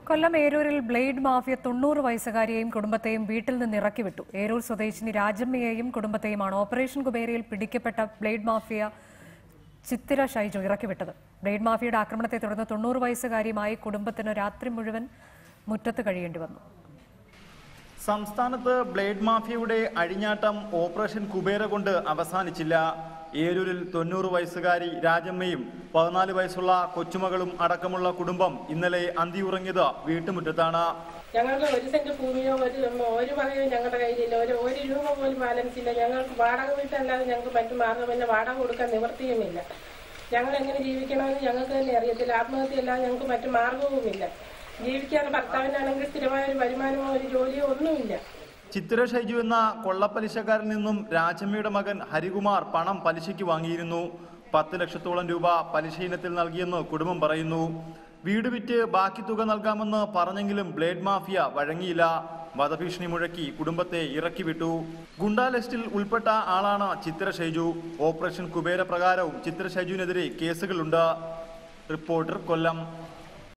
കൊല്ലം ഏരൂരിൽ blade mafia തൊണ്ണൂറ് വയസ്സുകാരിയെയും കുടുംബത്തെയും വീട്ടിൽ നിന്ന് ഇറക്കി വിട്ടു ഏരൂർ സ്വദേശിനി രാജമ്മയെയും കുടുംബത്തെയുമാണ് ഓപ്പറേഷൻ കുബേരയിൽ പിടിക്കപ്പെട്ട ബ്ലേഡ് മാഫിയ ചിത്തിര ഷൈജു ഇറക്കിവിട്ടത് ബ്ലേഡ് മാഫിയയുടെ ആക്രമണത്തെ തുടർന്ന് തൊണ്ണൂറ് വയസ്സുകാരിയുമായി കുടുംബത്തിന് രാത്രി മുഴുവൻ മുറ്റത്ത് കഴിയേണ്ടി വന്നു സംസ്ഥാനത്ത് ബ്ലേഡ് മാഫിയയുടെ അഴിഞ്ഞാട്ടം ഓപ്പറേഷൻ കുബേര കൊണ്ട് അവസാനിച്ചില്ല ഏരൂരിൽ തൊണ്ണൂറ് വയസ്സുകാരി രാജമ്മയും പതിനാല് വയസ്സുള്ള കൊച്ചുമകളും അടക്കമുള്ള കുടുംബം ഇന്നലെ അന്തിയുറങ്ങിയത് വീട്ടുമുറ്റത്താണ് ഞങ്ങൾക്ക് ഒരു സെന്റ് ഭൂമിയോ ഒരു ഒരു വകയോ ഞങ്ങളുടെ കയ്യിലില്ല ഒരു ഒരു രൂപ പോലും ബാലൻസ് ഇല്ല ഞങ്ങൾക്ക് വാടക വീട്ടല്ലാതെ ഞങ്ങൾക്ക് മറ്റു മാർഗമില്ല വാടക കൊടുക്കാൻ നിവൃത്തിയുമില്ല ഞങ്ങൾ എങ്ങനെ ജീവിക്കണമെന്ന് ഞങ്ങൾക്ക് തന്നെ അറിയത്തില്ല ആത്മഹത്യ അല്ലാതെ ഞങ്ങൾക്ക് മറ്റു മാർഗവുമില്ല ജീവിക്കാൻ ഭർത്താവിനാണെങ്കിൽ സ്ഥിരമായ ഒരു വരുമാനമോ ഒരു ജോലിയോ ഒന്നുമില്ല ചിത്തിര ഷൈജു എന്ന കൊള്ളപ്പലിശക്കാരിൽ നിന്നും രാജമ്മയുടെ മകൻ ഹരികുമാർ പണം പലിശയ്ക്ക് വാങ്ങിയിരുന്നു പത്ത് ലക്ഷത്തോളം രൂപ പലിശ ഇനത്തിൽ നൽകിയെന്ന് കുടുംബം പറയുന്നു വീട് വിറ്റ് ബാക്കി തുക നൽകാമെന്ന് പറഞ്ഞെങ്കിലും ബ്ലേഡ് മാഫിയ വഴങ്ങിയില്ല വധഭീഷണി മുഴക്കി കുടുംബത്തെ ഇറക്കി വിട്ടു ഗുണ്ടാ ലിസ്റ്റിൽ ഉൾപ്പെട്ട ആളാണ് ചിത്തിര ഷൈജു ഓപ്പറേഷൻ കുബേര പ്രകാരവും ചിത്തിര ഷൈജുവിനെതിരെ കേസുകളുണ്ട് റിപ്പോർട്ടർ കൊല്ലം